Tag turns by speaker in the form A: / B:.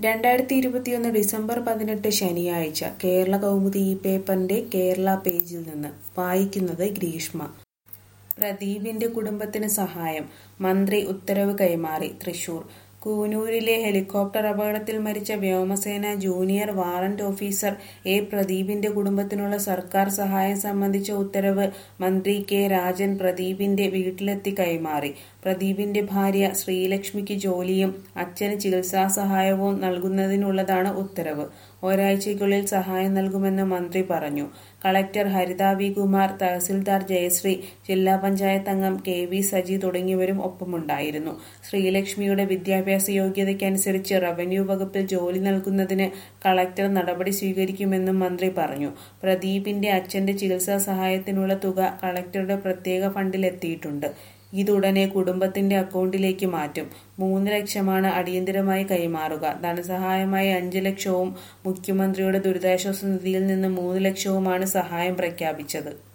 A: രണ്ടായിരത്തി ഇരുപത്തിയൊന്ന് ഡിസംബർ പതിനെട്ട് ശനിയാഴ്ച കേരള കൗമുദി ഈ പേപ്പറിന്റെ കേരള പേജിൽ നിന്ന് വായിക്കുന്നത് ഗ്രീഷ്മ പ്രദീപിന്റെ കുടുംബത്തിന് സഹായം മന്ത്രി ഉത്തരവ് കൈമാറി തൃശൂർ കൂനൂരിലെ ഹെലികോപ്റ്റർ അപകടത്തിൽ മരിച്ച വ്യോമസേന ജൂനിയർ വാറന്റ് ഓഫീസർ എ പ്രദീപിന്റെ കുടുംബത്തിനുള്ള സർക്കാർ സഹായം സംബന്ധിച്ച ഉത്തരവ് മന്ത്രി കെ രാജൻ പ്രദീപിന്റെ വീട്ടിലെത്തി കൈമാറി പ്രദീപിന്റെ ഭാര്യ ശ്രീലക്ഷ്മിക്ക് ജോലിയും അച്ഛന് ചികിത്സാ സഹായവും നൽകുന്നതിനുള്ളതാണ് ഉത്തരവ് ഒരാഴ്ചയ്ക്കുള്ളിൽ സഹായം നൽകുമെന്ന് മന്ത്രി പറഞ്ഞു കളക്ടർ ഹരിത വി കുമാർ തഹസിൽദാർ ജയശ്രീ ജില്ലാ പഞ്ചായത്ത് അംഗം കെ വി സജി തുടങ്ങിയവരും ഒപ്പമുണ്ടായിരുന്നു ശ്രീലക്ഷ്മിയുടെ വിദ്യാഭ്യാസ യോഗ്യതയ്ക്കനുസരിച്ച് റവന്യൂ വകുപ്പിൽ ജോലി നൽകുന്നതിന് കളക്ടർ നടപടി സ്വീകരിക്കുമെന്നും മന്ത്രി പറഞ്ഞു പ്രദീപിന്റെ അച്ഛന്റെ ചികിത്സാ സഹായത്തിനുള്ള തുക കളക്ടറുടെ പ്രത്യേക ഫണ്ടിലെത്തിയിട്ടുണ്ട് ഇതുടനെ കുടുംബത്തിന്റെ അക്കൗണ്ടിലേക്ക് മാറ്റും മൂന്ന് ലക്ഷമാണ് അടിയന്തരമായി കൈമാറുക ധനസഹായമായി അഞ്ച് ലക്ഷവും മുഖ്യമന്ത്രിയുടെ ദുരിതാശ്വാസ നിധിയിൽ നിന്ന് മൂന്ന് ലക്ഷവുമാണ് സഹായം പ്രഖ്യാപിച്ചത്